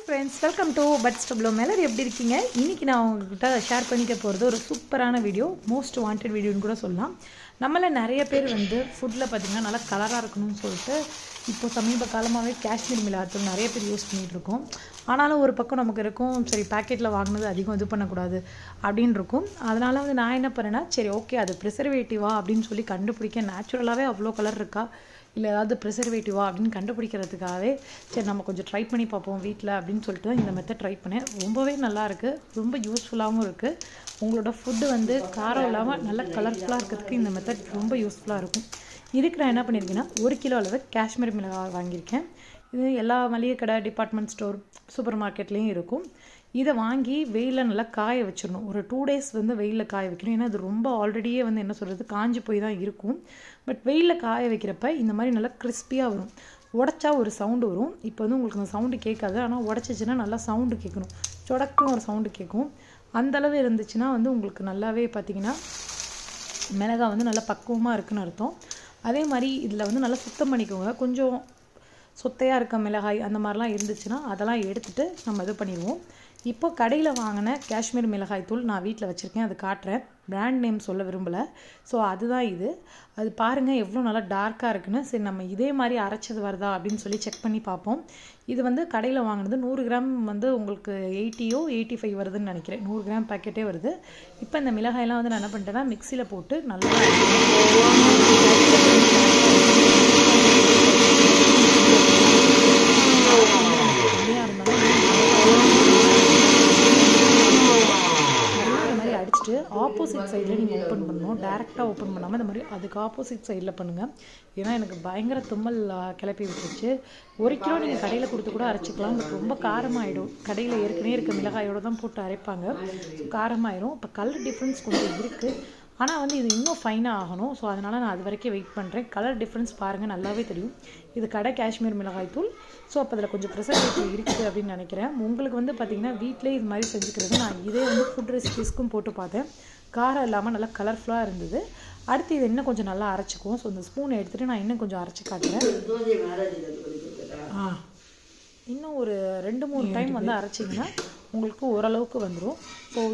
friends welcome to பட் ஸ்டப்ளோ மேலர் எப்படி இருக்கீங்க இன்றைக்கி நான் உங்ககிட்ட ஷேர் பண்ணிக்க போகிறது ஒரு சூப்பரான வீடியோ மோஸ்ட் வாண்டட் வீடியோன்னு கூட சொல்லலாம் நம்மள நிறைய பேர் வந்து ஃபுட்டில் பார்த்திங்கன்னா நல்லா கலராக இருக்கணும்னு சொல்லிட்டு இப்போ சமீப காலமாகவே காஷ்மீர் மிளகாத்தூள் நிறைய பேர் யூஸ் பண்ணிகிட்டு இருக்கோம் ஆனாலும் ஒரு பக்கம் நமக்கு இருக்கும் சரி பேக்கெட்டில் வாங்கினது அதிகம் இது பண்ணக்கூடாது அப்படின்னு இருக்கும் அதனால் வந்து நான் என்ன பண்ணேன்னா சரி ஓகே அது ப்ரிசர்வேட்டிவா அப்படின்னு சொல்லி கண்டுபிடிக்க நேச்சுரலாகவே அவ்வளோ கலர் இருக்கா இல்லை ஏதாவது ப்ரிசர்வேட்டிவா அப்படின்னு கண்டுபிடிக்கிறதுக்காகவே சரி நம்ம கொஞ்சம் ட்ரை பண்ணி பார்ப்போம் வீட்டில் அப்படின்னு சொல்லிட்டு தான் இந்த மெத்தட் ட்ரை பண்ணேன் ரொம்பவே நல்லா இருக்குது ரொம்ப யூஸ்ஃபுல்லாகவும் இருக்குது உங்களோட ஃபுட்டு வந்து காரம் இல்லாமல் நல்ல கலர்ஃபுல்லாக இருக்கிறதுக்கு இந்த மெத்தட் ரொம்ப யூஸ்ஃபுல்லாக இருக்கும் இதுக்கு நான் என்ன பண்ணியிருக்கேன்னா ஒரு கிலோ அளவு காஷ்மீர் மிளகாய் வாங்கியிருக்கேன் இது எல்லா மளிகை கடை டிபார்ட்மெண்ட் ஸ்டோர் சூப்பர் மார்க்கெட்லேயும் இருக்கும் இதை வாங்கி வெயிலில் நல்லா காய வச்சிடணும் ஒரு டூ டேஸ் வந்து வெயிலில் காய வைக்கணும் ஏன்னா அது ரொம்ப ஆல்ரெடியே வந்து என்ன சொல்கிறது காஞ்சி போய் தான் இருக்கும் பட் வெயிலில் காய வைக்கிறப்ப இந்த மாதிரி நல்லா கிறிஸ்பியாக வரும் உடச்சா ஒரு சவுண்டு வரும் இப்போ வந்து உங்களுக்கு அந்த சவுண்டு கேட்காது ஆனால் உடச்சிச்சின்னா நல்லா சவுண்டு கேட்கணும் சொடக்குன்னு ஒரு சவுண்டு கேட்கும் அந்தளவு இருந்துச்சுன்னா வந்து உங்களுக்கு நல்லாவே பார்த்தீங்கன்னா மிளகாய் வந்து நல்லா பக்குவமாக இருக்குன்னு அர்த்தம் அதே மாதிரி இதில் வந்து நல்லா சுத்தம் பண்ணிக்கோங்க கொஞ்சம் சொத்தையாக இருக்க மிளகாய் அந்த மாதிரிலாம் இருந்துச்சுன்னா அதெல்லாம் எடுத்துகிட்டு நம்ம இது பண்ணிடுவோம் இப்போ கடையில் வாங்கின காஷ்மீர் மிளகாய் தூள் நான் வீட்டில் வச்சுருக்கேன் அது காட்டுறேன் பிராண்ட் நேம் சொல்ல விரும்பலை ஸோ அதுதான் இது அது பாருங்கள் எவ்வளோ நல்லா டார்க்காக இருக்குன்னு சரி நம்ம இதே மாதிரி அரைச்சது வருதா அப்படின்னு சொல்லி செக் பண்ணி பார்ப்போம் இது வந்து கடையில் வாங்கினது நூறு கிராம் வந்து உங்களுக்கு எயிட்டியோ எயிட்டி ஃபைவ் வருதுன்னு நினைக்கிறேன் நூறு கிராம் பேக்கெட்டே வருது இப்போ இந்த மிளகாயெல்லாம் வந்து நான் என்ன பண்ணிட்டேன்னா மிக்சியில் போட்டு நல்லா கம்மியாக இருந்தாலும் நல்லா இந்த மாதிரி அடிச்சுட்டு ஆப்போசிட் சைடில் நீங்கள் ஓப்பன் பண்ணணும் டேரெக்டாக ஓப்பன் பண்ணாமல் இந்த மாதிரி அதுக்கு ஆப்போசிட் சைடில் பண்ணுங்கள் ஏன்னா எனக்கு பயங்கர தும்மல் ஆ, கிளப்பி விட்டுருச்சு ஒரு கிலோ நீங்கள் கடையில் கொடுத்து கூட அரைச்சிக்கலாம் பட் ரொம்ப காரமாயிடும் கடையில் ஏற்கனவே இருக்க மிளகாயோட தான் போட்டு அரைப்பாங்க ஸோ காரமாயிடும் இப்போ கலர் டிஃப்ரென்ஸ் கொஞ்சம் இருக்குது ஆனால் வந்து இது இன்னும் ஃபைனாக ஆகணும் ஸோ அதனால் நான் அது வரைக்கும் வெயிட் பண்ணுறேன் கலர் டிஃப்ரென்ஸ் பாருங்கள் நல்லாவே தெரியும் இது கடை காஷ்மீர் மிளகாய் தூள் ஸோ அப்போ அதில் கொஞ்சம் ப்ரிசர்வேட்டிவ் இருக்குது அப்படின்னு நினைக்கிறேன் உங்களுக்கு வந்து பார்த்திங்கன்னா வீட்டிலே இது மாதிரி செஞ்சுக்கிறது நான் இதே வந்து ஃபுட் ரெசிபிஸ்க்கும் போட்டு பார்த்தேன் காரம் இல்லாமல் நல்லா கலர்ஃபுல்லாக இருந்தது அடுத்து இது இன்னும் கொஞ்சம் நல்லா அரைச்சிக்குவோம் ஸோ இந்த ஸ்பூனை எடுத்துகிட்டு நான் இன்னும் கொஞ்சம் அரைச்சி காட்டுறேன் ஆ இன்னும் ஒரு ரெண்டு மூணு டைம் வந்து அரைச்சிங்கன்னா உங்களுக்கு ஓரளவுக்கு வந்துடும் ஸோ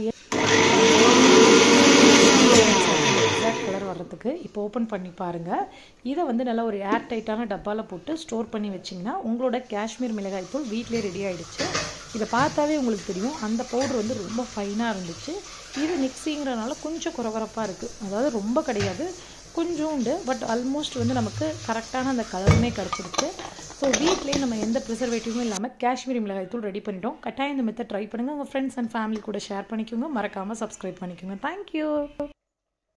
எக்ஸாக்ட் கலர் வர்றதுக்கு இப்போ ஓப்பன் பண்ணி பாருங்கள் இதை வந்து நல்லா ஒரு ஏர் டைட்டான டப்பாவில் போட்டு ஸ்டோர் பண்ணி வச்சிங்கன்னா உங்களோட காஷ்மீர் மிளகாய் தூள் வீட்டிலே ரெடி ஆகிடுச்சு இதை பார்த்தாவே உங்களுக்கு தெரியும் அந்த பவுடர் வந்து ரொம்ப ஃபைனாக இருந்துச்சு இது மிக்சிங்கிறனால கொஞ்சம் குறகுறப்பாக இருக்குது அதாவது ரொம்ப கிடையாது கொஞ்சோண்டு பட் ஆல்மோஸ்ட் வந்து நமக்கு கரெக்டான அந்த கலருமே கிடச்சிருக்கு ஸோ வீட்லேயே நம்ம எந்த ப்ரிசர்வேட்டிவும் இல்லாமல் காஷ்மீரி மிளகாய் தூள் ரெடி பண்ணிட்டோம் கட்டாயம் இந்த மெத்தட் ட்ரை பண்ணுங்கள் உங்கள் ஃப்ரெண்ட்ஸ் அண்ட் ஃபேமிலி கூட ஷேர் பண்ணிக்கோங்க மறக்காமல் சப்ஸ்கிரைப் பண்ணிக்கோங்க தேங்க்யூ